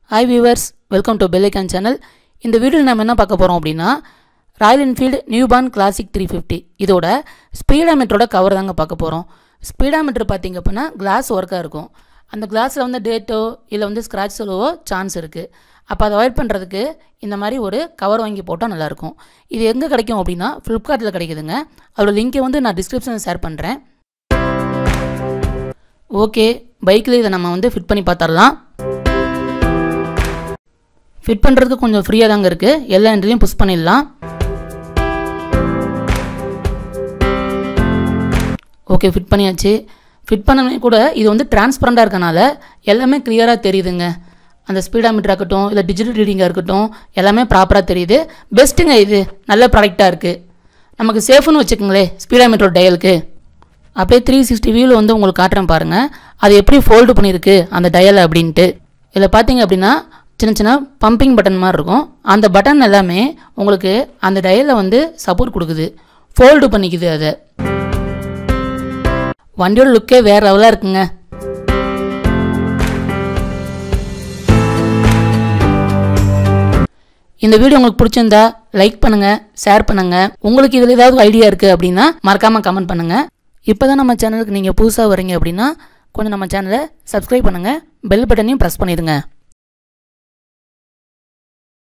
hi viewers welcome to பெல்லைக்கான் channel இந்த வீடியோவில் நம்ம என்ன பார்க்க போகிறோம் அப்படின்னா Royal Enfield newborn classic three fifty இதோட ஸ்பீடாமீட்டரோட கவர் தாங்க பார்க்க போகிறோம் ஸ்பீடாமீட்டர் பார்த்தீங்க அப்படின்னா கிளாஸ் ஒர்க்காக இருக்கும் அந்த கிளாஸில் வந்து டேட்டோ இல்லை வந்து ஸ்க்ராட்ச் சொல்லவோ சான்ஸ் இருக்குது அப்போ அதை அவாய்ட் பண்ணுறதுக்கு இந்த மாதிரி ஒரு கவர் வாங்கி போட்டால் நல்லாயிருக்கும் இது எங்கே கிடைக்கும் அப்படின்னா ஃப்ளிப்கார்ட்டில் கிடைக்குதுங்க அதோட லிங்கை வந்து நான் டிஸ்கிரிப்ஷனில் ஷேர் பண்ணுறேன் ஓகே பைக்கில் இதை நம்ம வந்து ஃபிட் பண்ணி பார்த்துடலாம் ஃபிட் பண்ணுறதுக்கு கொஞ்சம் ஃப்ரீயாக தாங்க இருக்குது எல்லா எண்ட்லையும் புஷ் பண்ணிடலாம் ஓகே ஃபிட் பண்ணியாச்சு ஃபிட் பண்ணவே கூட இது வந்து டிரான்ஸ்பரண்டாக இருக்கனால எல்லாமே கிளியராக தெரியுதுங்க அந்த ஸ்பீடாமீட்டர் இருக்கட்டும் இல்லை டிஜிட்டல் ரீடிங்காக இருக்கட்டும் எல்லாமே ப்ராப்பராக தெரியுது பெஸ்ட்டுங்க இது நல்ல ப்ராடக்டாக இருக்குது நமக்கு சேஃப்னு வச்சுக்கோங்களேன் ஸ்பீடாமீட்டர் டயலுக்கு அப்படியே த்ரீ சிக்ஸ்டி வியூவில் வந்து உங்களுக்கு காட்டுறேன் பாருங்கள் அது எப்படி ஃபோல்டு பண்ணியிருக்கு அந்த டயலை அப்படின்ட்டு இதில் பார்த்தீங்க அப்படின்னா சின்ன சின்ன பம்பிங் பட்டன் மாதிரி இருக்கும் அந்த பட்டன் எல்லாமே உங்களுக்கு அந்த டயலில் வந்து சப்போர்ட் கொடுக்குது ஃபோல்டு பண்ணிக்குது அதை வண்டியோட லுக்கே வேறு லெவலாக இருக்குங்க இந்த வீடியோ உங்களுக்கு பிடிச்சிருந்தா லைக் பண்ணுங்க ஷேர் பண்ணுங்க உங்களுக்கு இதில் ஏதாவது ஐடியா இருக்குது அப்படின்னா மறக்காமல் கமெண்ட் பண்ணுங்க இப்போ தான் நம்ம சேனலுக்கு நீங்கள் புதுசாக வரீங்க அப்படின்னா கொஞ்சம் நம்ம சேனலை சப்ஸ்கிரைப் பண்ணுங்கள் பெல் பட்டனையும் ப்ரெஸ் பண்ணிடுங்க